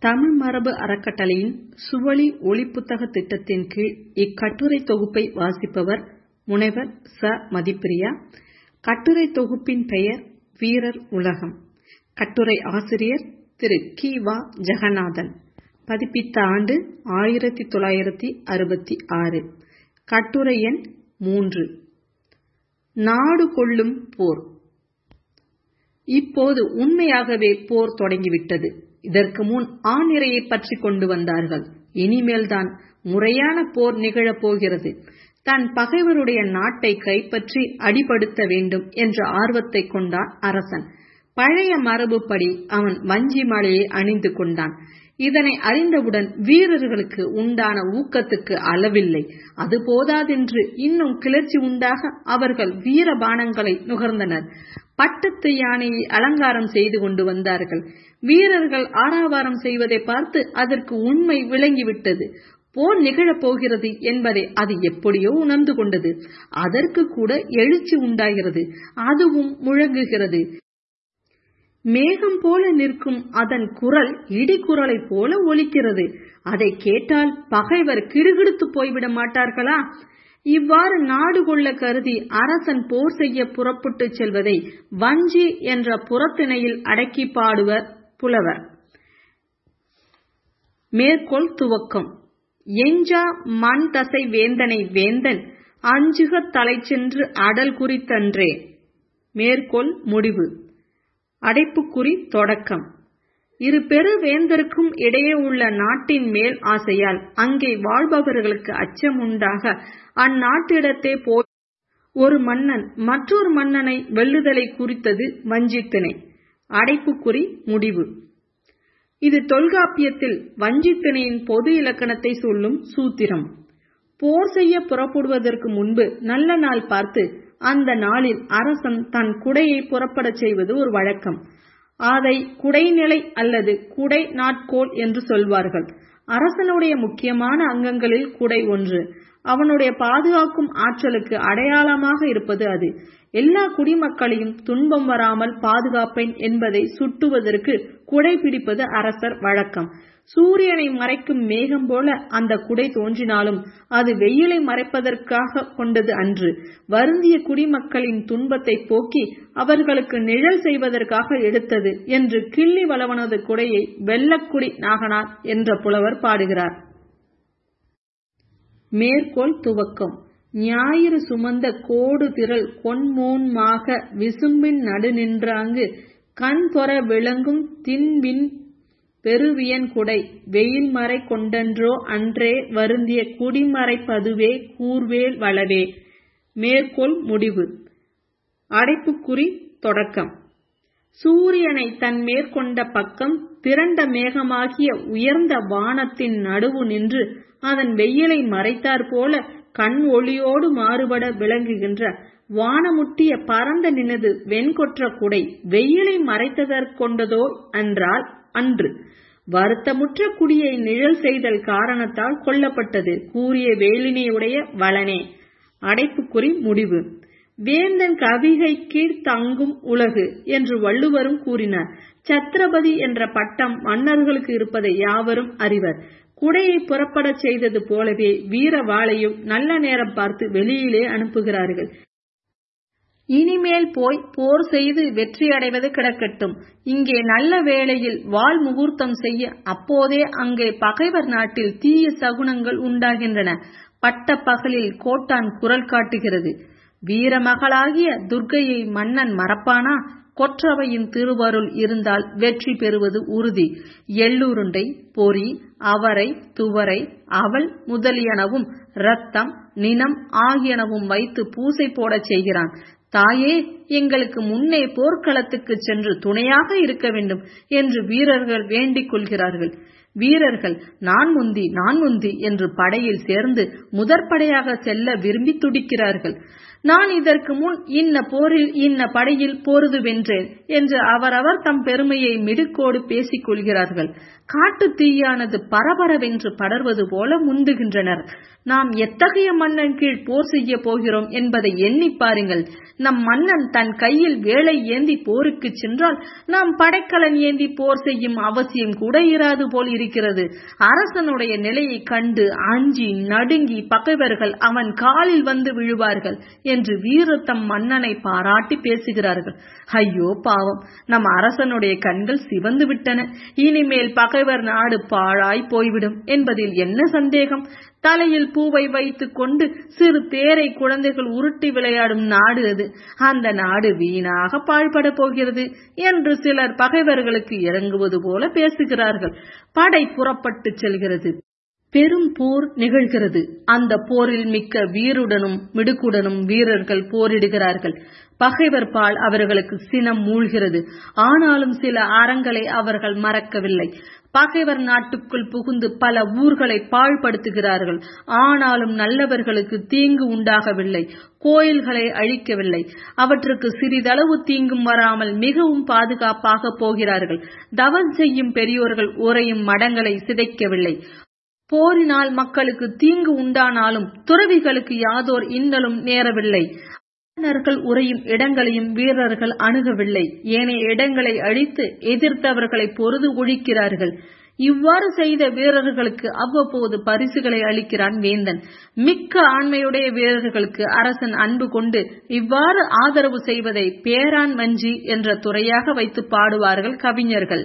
தமிழ் மரபு அறக்கட்டளையின் சுவழி ஒலிப்புத்தக திட்டத்தின் கீழ் இக்கட்டுரை தொகுப்பை வாசிப்பவர் முனைவர் ச மதிப்பிரியா கட்டுரை தொகுப்பின் பெயர் வீரர் உலகம் கட்டுரை ஆசிரியர் திரு கி வா ஜெகநாதன் பதிப்பித்த ஆண்டு ஆயிரத்தி தொள்ளாயிரத்தி அறுபத்தி ஆறு கட்டுரை எண் மூன்று நாடு கொள்ளும் போர் இப்போது உண்மையாகவே போர் தொடங்கிவிட்டது இதற்கு முன் ஆணிரையை பற்றி கொண்டு வந்தார்கள் இனிமேல்தான் முறையான போர் நிகழப் போகிறது தன் பகைவருடைய நாட்டை கைப்பற்றி அடிபடுத்த வேண்டும் என்ற ஆர்வத்தை கொண்டான் அரசன் பழைய மரபுப்படி அவன் வஞ்சி மாலையை அணிந்து கொண்டான் இதனை அறிந்தவுடன் வீரர்களுக்கு உண்டான ஊக்கத்துக்கு அளவில்லை அது போதாதென்று இன்னும் கிளர்ச்சி உண்டாக அவர்கள் வீரபானங்களை நுகர்ந்தனர் பட்டத்து யானையை அலங்காரம் செய்து கொண்டு வந்தார்கள் வீரர்கள் ஆரவாரம் செய்வதை பார்த்து அதற்கு உண்மை விளங்கிவிட்டது போர் நிகழப் போகிறது என்பதை அது எப்படியோ உணர்ந்து கொண்டது அதற்கு கூட எழுச்சி உண்டாகிறது அதுவும் முழங்குகிறது மேகம் போல நிற்கும் அதன் குரல் இடிக்குரலை போல ஒலிக்கிறது அதை கேட்டால் பகைவர் கிடுகிடுத்து போய்விட மாட்டார்களா இவ்வாறு நாடு கொள்ள கருதி அரசன் போர் செய்ய புறப்பட்டு செல்வதை வஞ்சி என்ற புறத்திணையில் அடக்கி பாடுவர் புலவர் மேற்கோள் துவக்கம் எஞ்சா மண் தசை வேந்தனை வேந்தன் அஞ்சுக தலை சென்று அடல் குறித்தன்றே மேற்கோள் முடிவு அடைப்புக்குறி தொடக்கம் இரு பெரு வேந்தருக்கும் இடையே உள்ள நாட்டின் மேல் ஆசையால் அங்கே வாழ்பவர்களுக்கு அச்சம் உண்டாக அந்நாட்டிடத்தே போய் ஒரு மன்னன் மற்றொரு மன்னனை வெல்லுதலை குறித்தது வஞ்சித்திணை அடைப்புக்குறி முடிவு இது தொல்காப்பியத்தில் வஞ்சித்திணையின் பொது இலக்கணத்தை சொல்லும் சூத்திரம் போர் செய்ய புறப்படுவதற்கு முன்பு நல்ல நாள் பார்த்து அந்த நாளில் அரசன் தன் குடையை புறப்படச் செய்வது ஒரு வழக்கம் அதை குடைநிலை அல்லது குடை நாட்கோள் என்று சொல்வார்கள் அரசனுடைய முக்கியமான அங்கங்களில் குடை ஒன்று அவனுடைய பாதுகாக்கும் ஆற்றலுக்கு அடையாளமாக இருப்பது அது எல்லா குடிமக்களையும் துன்பம் வராமல் பாதுகாப்பேன் என்பதை சுட்டுவதற்கு குடை பிடிப்பது அரசர் வழக்கம் சூரியனை மறைக்கும் மேகம் போல அந்த குடை தோன்றினாலும் அது வெயிலை மறைப்பதற்காக கொண்டது அன்று வருந்திய குடிமக்களின் துன்பத்தை போக்கி அவர்களுக்கு நிழல் செய்வதற்காக எடுத்தது என்று கிள்ளி வளவனது குடையை வெள்ளக்குடி நாகனார் என்ற புலவர் பாடுகிறார் மேற்கோள் துவக்கம் ஞாயிறு சுமந்த கோடு திரள் கொன்மூன்மாக விசும்பின் நடு நின்றாங்கு கண் பொற விளங்கும் தின்பின் பெருவியன் குடை வெயில் மறை கொண்டன்றோ அன்றே வருந்திய குடிமறைப்பதுவே கூர்வேல் வளவே மேற்கோள் முடிவு அடைப்புக்குறி தொடக்கம் சூரியனை தன் மேற்கொண்ட பக்கம் திரண்ட மேகமாகிய உயர்ந்த வானத்தின் நடுவு நின்று அதன் வெயிலை மறைத்தாற் போல கண் ஒளியோடு மாறுபட விளங்குகின்ற வானமுட்டிய பரந்த நினது வெண்கொற்ற குடை வெயிலை மறைத்ததற்கொண்டதோ என்றால் அன்று வருத்தமுற்ற குடியை நிழல் செய்தல் காரணத்தால் கொல்லப்பட்டது கூறிய வேலினையுடைய வளனே அடைப்புக்குறி முடிவு வேந்தன் கவிகை கீழ் தங்கும் உலகு என்று வள்ளுவரும் கூறினார் சத்ரபதி என்ற பட்டம் மன்னர்களுக்கு இருப்பதை யாவரும் அறிவர் குடையை புறப்படச் செய்தது போலவே வீரவாளையும் நல்ல நேரம் பார்த்து வெளியிலே அனுப்புகிறார்கள் இனிமேல் போய் போர் செய்து வெற்றி அடைவது கிடக்கட்டும் இங்கே நல்ல வேளையில் வால் முகூர்த்தம் செய்ய அப்போதே அங்கே பகைவர் நாட்டில் தீய சகுனங்கள் உண்டாகின்றன பட்ட பகலில் கோட்டான் குரல் காட்டுகிறது வீரமகளாகிய துர்க்கையை மன்னன் மறப்பானா கொற்றவையின் திருவருள் இருந்தால் வெற்றி பெறுவது உறுதி எள்ளுருண்டை பொறி அவரை துவரை அவள் முதலியனவும் இரத்தம் நினம் ஆகியனவும் வைத்து பூசை போடச் செய்கிறான் தாயே எங்களுக்கு முன்னே போர்க்களத்துக்கு சென்று துணையாக இருக்க வேண்டும் என்று வீரர்கள் வேண்டிக் கொள்கிறார்கள் வீரர்கள் நான் முந்தி நான் முந்தி என்று படையில் சேர்ந்து முதற்படையாக செல்ல விரும்பி துடிக்கிறார்கள் நான் இதற்கு முன் இன்ன போரில் இன்ன படையில் போருது வென்றேன் என்று அவரவர் தம் பெருமையை மிடுக்கோடு பேசிக் கொள்கிறார்கள் காட்டு தீயானது பரபரவென்று படர்வது போல முந்துகின்றனர் நாம் எத்தகைய மன்னன் கீழ் போர் செய்ய போகிறோம் என்பதை எண்ணி பாருங்கள் நம் மன்னன் தன் கையில் வேலை ஏந்தி போருக்கு சென்றால் நாம் படைக்கலன் ஏந்தி போர் செய்யும் அவசியம் கூட இராது போல் இருக்கிறது அரசனுடைய நிலையை கண்டு அஞ்சி நடுங்கி பகைவர்கள் அவன் காலில் வந்து விழுவார்கள் என்று வீரத்தம் மன்னனை பாராட்டி பேசுகிறார்கள் ஐயோ பாவம் நம் அரசனுடைய கண்கள் சிவந்து விட்டன இனிமேல் பகைவர் நாடு பாழாய் போய்விடும் என்பதில் என்ன சந்தேகம் தலையில் பூவை வைத்துக் கொண்டு சிறு தேரை குழந்தைகள் உருட்டி விளையாடும் நாடு அது அந்த நாடு வீணாக பாழ்பட போகிறது என்று சிலர் பகைவர்களுக்கு இறங்குவது போல பேசுகிறார்கள் படை புறப்பட்டு செல்கிறது பெரும் போர் நிகழ்கிறது அந்த போரில் மிக்க வீருடனும் மிடுக்குடனும் வீரர்கள் போரிடுகிறார்கள் பகைவர் பால் அவர்களுக்கு சினம் மூழ்கிறது ஆனாலும் சில அறங்களை அவர்கள் மறக்கவில்லை பகைவர் நாட்டுக்குள் புகுந்து பல ஊர்களை பாழ்படுத்துகிறார்கள் ஆனாலும் நல்லவர்களுக்கு தீங்கு உண்டாகவில்லை கோயில்களை அழிக்கவில்லை அவற்றுக்கு சிறிதளவு தீங்கும் வராமல் மிகவும் பாதுகாப்பாக போகிறார்கள் தவம் செய்யும் பெரியோர்கள் உரையும் மடங்களை சிதைக்கவில்லை போரினால் மக்களுக்கு தீங்கு உண்டானாலும் துறவிகளுக்கு யாதோர் இன்னலும் நேரவில்லை மன்னர்கள் உரையும் இடங்களையும் வீரர்கள் அணுகவில்லை ஏனைய இடங்களை அழித்து எதிர்த்தவர்களை பொருது ஒழிக்கிறார்கள் இவ்வாறு செய்த வீரர்களுக்கு அவ்வப்போது பரிசுகளை அளிக்கிறான் வேந்தன் மிக்க ஆண்மையுடைய வீரர்களுக்கு அரசன் அன்பு கொண்டு இவ்வாறு ஆதரவு செய்வதை பேரான் வஞ்சி என்ற துறையாக வைத்து பாடுவார்கள் கவிஞர்கள்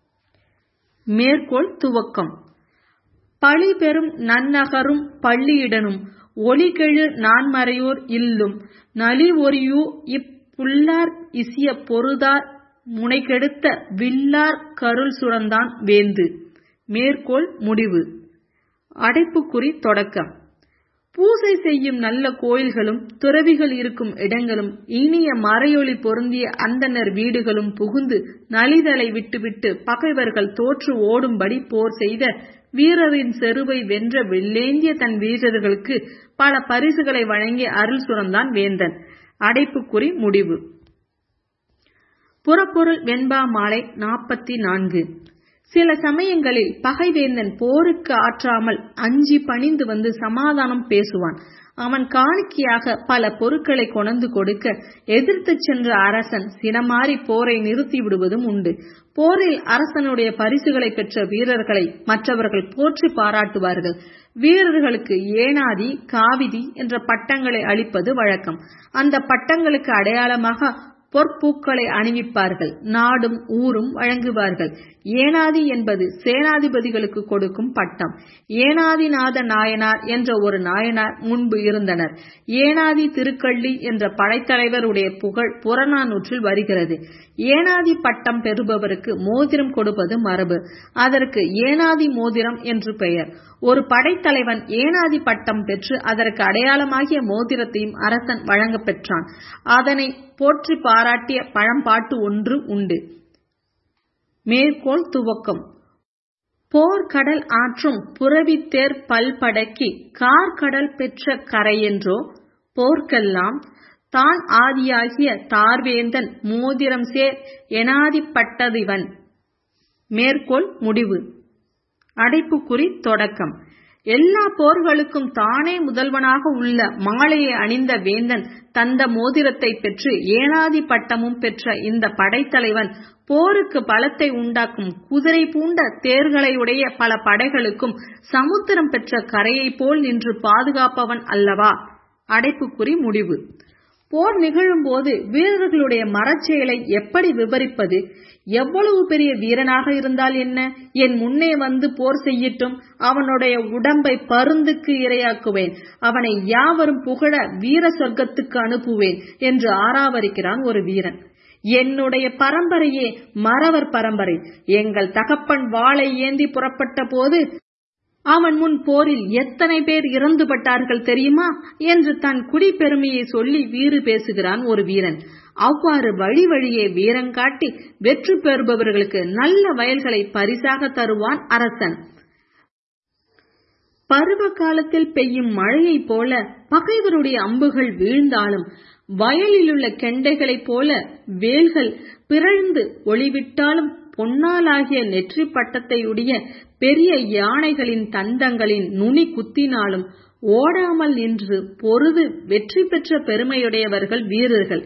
மேற்கோள் துவக்கம் பழி பெறும் நன்னகரும் பள்ளியிடனும் ஒளிகெழு நான்மறையோர் இல்லும் நலி ஒரியு இப்புல்லார் இசிய பொருதார் முனைகெடுத்த வில்லார் கருள் சுரந்தான் வேந்து மேற்கோள் முடிவு அடைப்புக்குறி தொடக்கம் பூசை செய்யும் நல்ல கோயில்களும் துறவிகள் இருக்கும் இடங்களும் இனிய மறையொளி பொருந்திய அந்தனர் வீடுகளும் புகுந்து நலிதலை விட்டுவிட்டு பகைவர்கள் தோற்று ஓடும்படி போர் செய்த வீரரின் செருவை வென்ற வெள்ளேந்திய தன் வீரர்களுக்கு பல பரிசுகளை வழங்கி அருள் சுரந்தான் வேந்தன் அடைப்புக்குறி முடிவு புறப்பொருள் வெண்பா மாலை நாற்பத்தி நான்கு சில சமயங்களில் பகைவேந்தன் போருக்கு ஆற்றாமல் அஞ்சி பணிந்து வந்து சமாதானம் பேசுவான் அவன் காணிக்கையாக பல பொருட்களை கொணந்து கொடுக்க எதிர்த்து சென்ற அரசன் சினமாறி போரை நிறுத்தி விடுவதும் உண்டு போரில் அரசனுடைய பரிசுகளை பெற்ற வீரர்களை மற்றவர்கள் போற்றி பாராட்டுவார்கள் வீரர்களுக்கு ஏனாதி காவிதி என்ற பட்டங்களை அளிப்பது வழக்கம் அந்த பட்டங்களுக்கு அடையாளமாக பொற்பூக்களை அணிவிப்பார்கள் நாடும் ஊரும் வழங்குவார்கள் ஏனாதி என்பது சேனாதிபதிகளுக்கு கொடுக்கும் பட்டம் ஏனாதிநாத நாயனார் என்ற ஒரு நாயனார் முன்பு இருந்தனர் ஏனாதி திருக்கள்ளி என்ற படைத்தலைவருடைய புகழ் புறநானூற்றில் வருகிறது ஏனாதி பட்டம் பெறுபவருக்கு மோதிரம் கொடுப்பது மரபு அதற்கு ஏனாதி மோதிரம் என்று பெயர் ஒரு படைத்தலைவன் ஏனாதி பட்டம் பெற்று அதற்கு அடையாளமாகிய மோதிரத்தையும் அரசன் வழங்க பெற்றான் அதனை போற்றி பாராட்டிய பழம்பாட்டு ஒன்று உண்டு மேற்கோள் துவக்கம் போர்க்கடல் ஆற்றும் புறவித்தேர் பல்படக்கி கார்கடல் பெற்ற கரையென்றோ போர்க்கெல்லாம் தான் ஆதியாகிய தார்வேந்தன் மோதிரம் சேர் எனாதிப்பட்டதிவன் மேற்கோள் முடிவு அடைப்புக்குறி தொடக்கம் எல்லா போர்களுக்கும் தானே முதல்வனாக உள்ள மாலையை அணிந்த வேந்தன் தந்த மோதிரத்தை பெற்று ஏனாதி பட்டமும் பெற்ற இந்த படைத்தலைவன் போருக்கு பலத்தை உண்டாக்கும் குதிரை பூண்ட தேர்களையுடைய பல படைகளுக்கும் சமுத்திரம் பெற்ற கரையைப் போல் நின்று பாதுகாப்பவன் அல்லவா அடைப்புக்குறி முடிவு போர் நிகழும்போது வீரர்களுடைய மரச்செயலை எப்படி விவரிப்பது எவ்வளவு பெரிய வீரனாக இருந்தால் என்ன என் முன்னே வந்து போர் செய்யட்டும் அவனுடைய உடம்பை பருந்துக்கு இரையாக்குவேன் அவனை யாவரும் புகழ வீர சொர்க்கத்துக்கு அனுப்புவேன் என்று ஆராவரிக்கிறான் ஒரு வீரன் என்னுடைய பரம்பரையே மறவர் பரம்பரை எங்கள் தகப்பன் வாளை ஏந்தி புறப்பட்ட போது அவன் முன் போரில் எத்தனை பேர் இறந்துபட்டார்கள் தெரியுமா என்று தன் குடி பெருமையை சொல்லி வீறு பேசுகிறான் ஒரு வீரன் அவ்வாறு வழி வழியே வீரங்காட்டி வெற்றி பெறுபவர்களுக்கு நல்ல வயல்களை பரிசாக தருவான் அரசன் பருவ காலத்தில் பெய்யும் மழையைப் போல பகைவருடைய அம்புகள் வீழ்ந்தாலும் வயலிலுள்ள கெண்டைகளைப் போல வேல்கள் பிறழ்ந்து ஒளிவிட்டாலும் பொன்னாலாகிய நெற்றி பட்டத்தையுடைய பெரிய யானைகளின் தந்தங்களின் நுனி குத்தினாலும் ஓடாமல் நின்று பொருது வெற்றி பெற்ற பெருமையுடையவர்கள் வீரர்கள்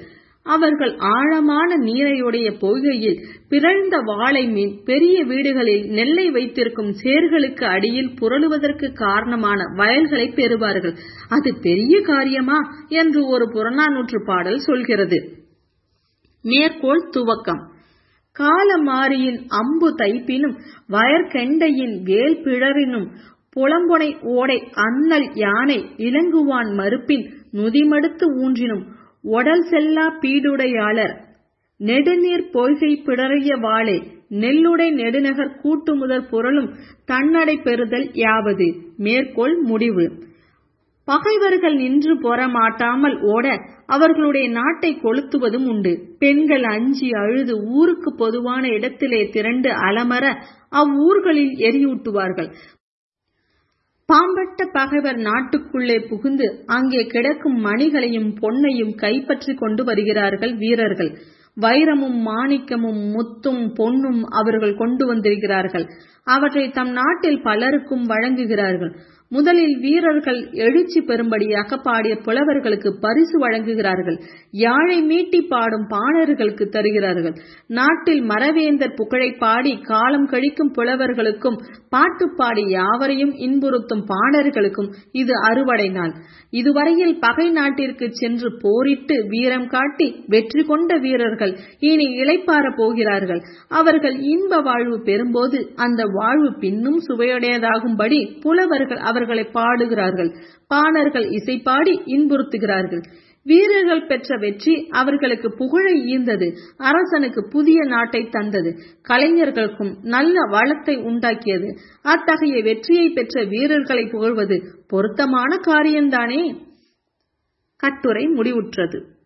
அவர்கள் ஆழமான நீரையுடைய பொய்கையில் பிறழ்ந்த வாழை மீன் பெரிய வீடுகளில் நெல்லை வைத்திருக்கும் சேர்களுக்கு அடியில் புரளுவதற்கு காரணமான வயல்களை பெறுவார்கள் அது பெரிய காரியமா என்று ஒரு புறநானூற்று பாடல் சொல்கிறது மேற்கோள் துவக்கம் காலமாரியின் அம்பு தைப்பினும் வயற்கெண்டையின் வேல் பிழறினும் புலம்பொனை ஓடை அன்னல் யானை இலங்குவான் மறுப்பின் நுதிமடுத்து ஊன்றினும் ஒடல் செல்லா பீடுடையாளர் நெடுநீர் பொய்கை பிடறிய வாளே நெல்லுடை நெடுநகர் கூட்டு முதற் பொருளும் தன்னடை பெறுதல் யாவது மேற்கோள் முடிவு பகைவர்கள் நின்று பொற மாட்டாமல் ஓட அவர்களுடைய நாட்டை கொளுத்துவதும் உண்டு பெண்கள் அஞ்சி அழுது ஊருக்கு பொதுவான இடத்திலே திரண்டு அலமர அவ்வூர்களில் எரியூட்டுவார்கள் பாம்பட்ட பகைவர் நாட்டுக்குள்ளே புகுந்து அங்கே கிடக்கும் மணிகளையும் பொன்னையும் கைப்பற்றி கொண்டு வருகிறார்கள் வீரர்கள் வைரமும் மாணிக்கமும் முத்தும் பொன்னும் அவர்கள் கொண்டு வந்திருக்கிறார்கள் அவற்றை தம் நாட்டில் பலருக்கும் வழங்குகிறார்கள் முதலில் வீரர்கள் எழுச்சி பெறும்படியாக பாடிய புலவர்களுக்கு பரிசு வழங்குகிறார்கள் யாழை மீட்டி பாடும் பாணர்களுக்கு தருகிறார்கள் நாட்டில் மரவேந்தர் புகழை பாடி காலம் கழிக்கும் புலவர்களுக்கும் பாட்டு பாடி யாவரையும் இன்புறுத்தும் பாணர்களுக்கும் இது அறுவடை நாள் இதுவரையில் பகை நாட்டிற்கு சென்று போரிட்டு வீரம் காட்டி வெற்றி கொண்ட வீரர்கள் இனி இளைப்பார போகிறார்கள் அவர்கள் இன்ப வாழ்வு பெறும்போது அந்த வாழ்வு பின்னும் சுவையுடையதாகும்படி புலவர்கள் அவர்களை பாடுகிறார்கள் பாணர்கள் இசைப்பாடி இன்புறுத்துகிறார்கள் வீரர்கள் பெற்ற வெற்றி அவர்களுக்கு புகழை ஈந்தது அரசனுக்கு புதிய நாட்டை தந்தது கலைஞர்களுக்கும் நல்ல வளத்தை உண்டாக்கியது அத்தகைய வெற்றியை பெற்ற வீரர்களை புகழ்வது பொருத்தமான காரியம்தானே கட்டுரை முடிவுற்றது